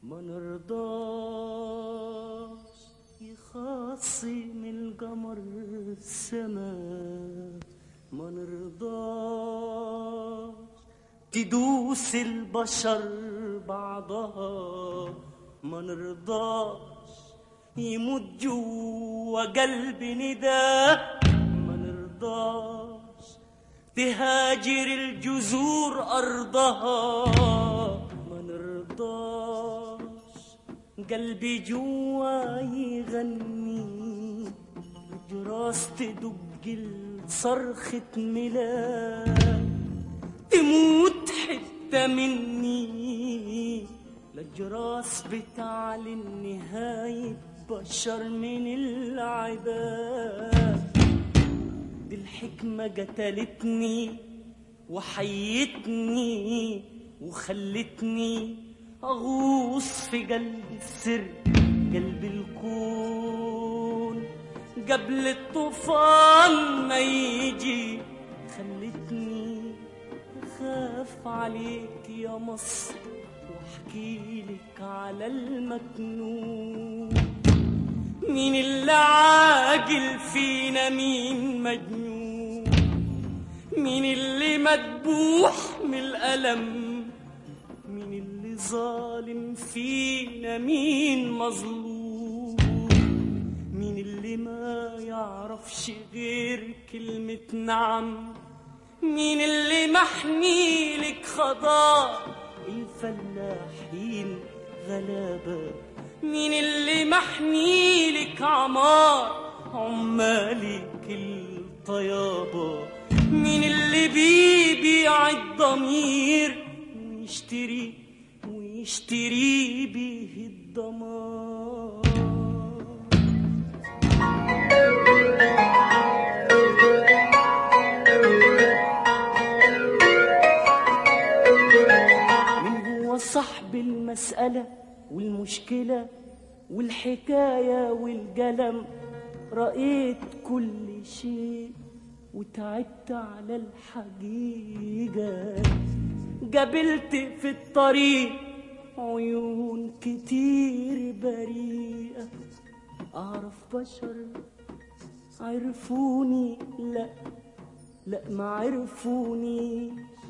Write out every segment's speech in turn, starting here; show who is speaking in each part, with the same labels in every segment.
Speaker 1: ما نرضاش يخاصم القمر السماء ما نرضاش تدوس البشر بعضها ما نرضاش يموت جوا قلبي نداء ما نرضاش تهاجر الجذور أرضها ما نرضاش قلبي جوا يغني جراس تدق صرخة ميلاد تموت حتة مني الجراس بتعلن نهاية بشر من العباد دي الحكمة قتلتني وحيتني وخلتني أغوص في قلب السر قلب الكون قبل الطوفان ما يجي خلتني أخاف عليك يا مصر واحكي لك على المكنون مين اللي عاجل فينا مين مجنون مين اللي مدبوح من الألم مين اللي ظالم فينا مين مظلوم مين اللي ما يعرفش غير كلمة نعم مين اللي محمي لك خضار الفلاحين غلابة مين اللي محمي لك عمار عمالك الطيابة مين اللي بيبيع الضمير ويشتري ويشتري بيه الضمان من هو صاحب المسألة والمشكلة والحكاية والقلم رأيت كل شيء وتعبت على الحقيقة قابلت في الطريق عيون كتير بريئة أعرف بشر عرفوني لا لا ما عرفوني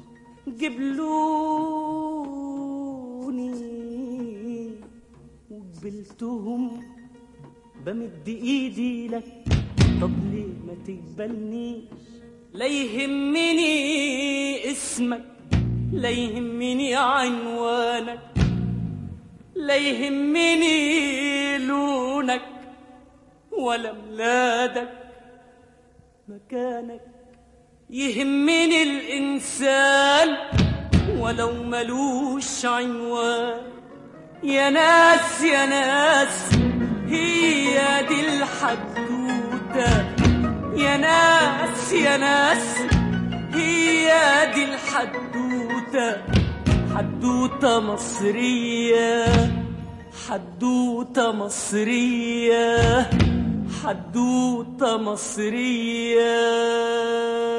Speaker 1: جبلوني وقبلتهم بمد ايدي لك طب ليه ما تقبلنيش لا يهمني اسمك لا يهمني عنوانك لا يهمني لونك ولا ميلادك مكانك يهمني الإنسان ولو ملوش عنوان يا ناس يا ناس هي دي الحدوتة يا ناس يا ناس هي دي الحدوتة حدوتة مصرية حدوتة مصرية حدوتة مصرية